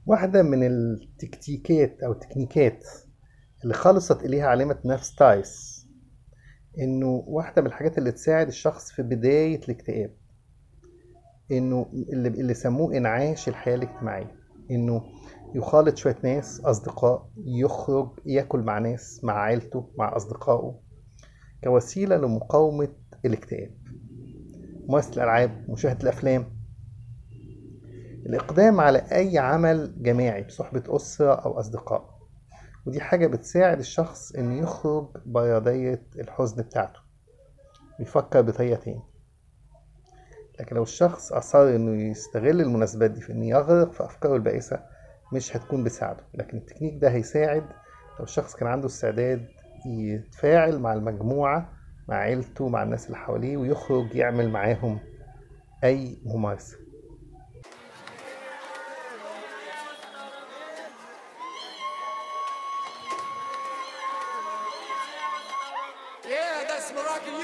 واحدة من التكتيكات أو التكنيكات اللي خلصت إليها عالمة نفس تايس إنه واحدة من الحاجات اللي تساعد الشخص في بداية الاكتئاب إنه اللي, اللي سموه إنعاش الحياة الاجتماعية إنه يخالط شوية ناس أصدقاء يخرج ياكل مع ناس مع عيلته مع أصدقائه كوسيلة لمقاومة الاكتئاب ممارسة الألعاب مشاهدة الأفلام الإقدام على أي عمل جماعي بصحبة أسرة أو أصدقاء ودي حاجة بتساعد الشخص إنه يخرج بياضية الحزن بتاعته ويفكر بطريقة تاني لكن لو الشخص أصر إنه يستغل المناسبات دي في إنه يغرق في أفكاره البائسة مش هتكون بتساعده لكن التكنيك ده هيساعد لو الشخص كان عنده استعداد يتفاعل مع المجموعة مع عيلته مع الناس اللي حواليه ويخرج يعمل معاهم أي ممارسة Yeah, that's Moroccan